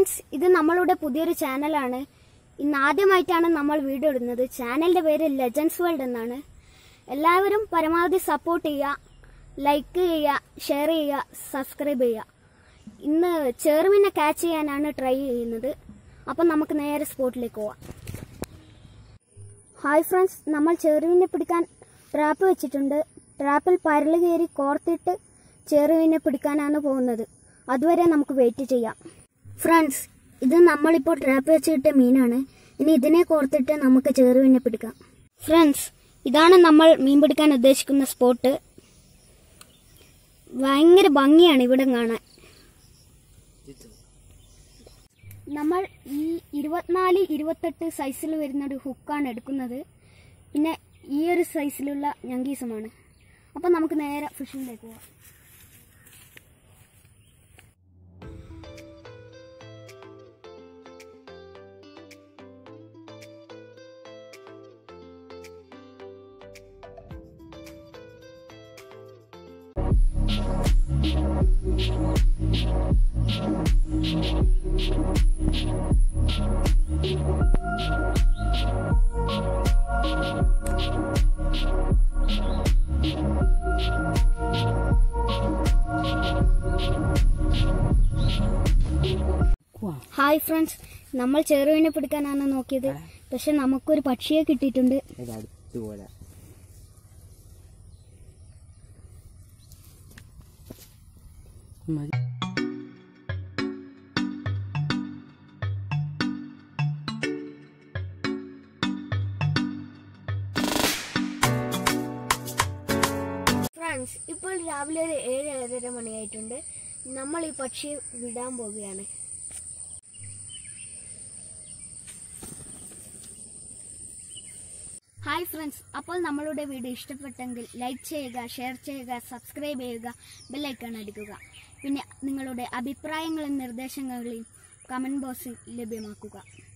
friends ഇത് നമ്മളുടെ പുതിയൊരു ചാനലാണ് ഇന്ന് ആദ്യമായിട്ടാണ് നമ്മൾ വീഡിയോ ഇടുന്നത് ചാനലിന്റെ പേര് ലെജൻസ് വേൾഡ് എന്നാണ് എല്ലാവരും പരമാവധി സപ്പോർട്ട് ചെയ്യുക ലൈക്ക് ചെയ്യുക ഷെയർ ചെയ്യുക സബ്സ്ക്രൈബ് ചെയ്യുക ഇന്ന് ചെറുമീനെ ക്യാച്ച് ചെയ്യാനാണ് ട്രൈ ചെയ്യുന്നത് അപ്പം നമുക്ക് നേരെ സ്പോട്ടിലേക്ക് പോവാം ഹായ് ഫ്രണ്ട്സ് നമ്മൾ ചെറുമീനെ പിടിക്കാൻ ട്രാപ്പ് വെച്ചിട്ടുണ്ട് ട്രാപ്പിൽ പരല് കയറി കോർത്തിട്ട് ചെറുമീനെ പിടിക്കാനാണ് പോകുന്നത് അതുവരെ നമുക്ക് വെയിറ്റ് ചെയ്യാം ഫ്രണ്ട്സ് ഇത് നമ്മളിപ്പോൾ ട്രാപ്പ് വെച്ചിട്ട മീനാണ് ഇനി ഇതിനെ കോർത്തിട്ട് നമുക്ക് ചെറുമീനെ പിടിക്കാം ഫ്രണ്ട്സ് ഇതാണ് നമ്മൾ മീൻ പിടിക്കാൻ ഉദ്ദേശിക്കുന്ന സ്പോട്ട് ഭയങ്കര ഭംഗിയാണ് ഇവിടെ കാണാൻ നമ്മൾ ഈ ഇരുപത്തിനാല് ഇരുപത്തെട്ട് സൈസിൽ വരുന്ന ഒരു ഹുക്കാണ് എടുക്കുന്നത് പിന്നെ ഈ ഒരു സൈസിലുള്ള ഞങ്കീസമാണ് അപ്പം നമുക്ക് നേരെ ഫിഷിങ്ങിലേക്ക് പോവാം ഹായ് ഫ്രണ്ട്സ് നമ്മൾ ചെറുവിനെ പിടിക്കാനാണ് നോക്കിയത് പക്ഷെ നമുക്കൊരു പക്ഷിയെ കിട്ടിയിട്ടുണ്ട് ഇത് അടുത്ത് പോലെ ഫ്രണ്ട്സ് ഇപ്പോൾ രാവിലെ ഒരു ഏഴ് ഏഴര മണിയായിട്ടുണ്ട് നമ്മൾ ഈ പക്ഷിയെ വിടാൻ പോവുകയാണ് ഹായ് ഫ്രണ്ട്സ് അപ്പോൾ നമ്മളുടെ വീഡിയോ ഇഷ്ടപ്പെട്ടെങ്കിൽ ലൈക്ക് ചെയ്യുക ഷെയർ ചെയ്യുക സബ്സ്ക്രൈബ് ചെയ്യുക ബെല്ലൈക്കൺ അടിക്കുക പിന്നെ നിങ്ങളുടെ അഭിപ്രായങ്ങളും നിർദ്ദേശങ്ങളും കമൻറ്റ് ബോക്സിൽ ലഭ്യമാക്കുക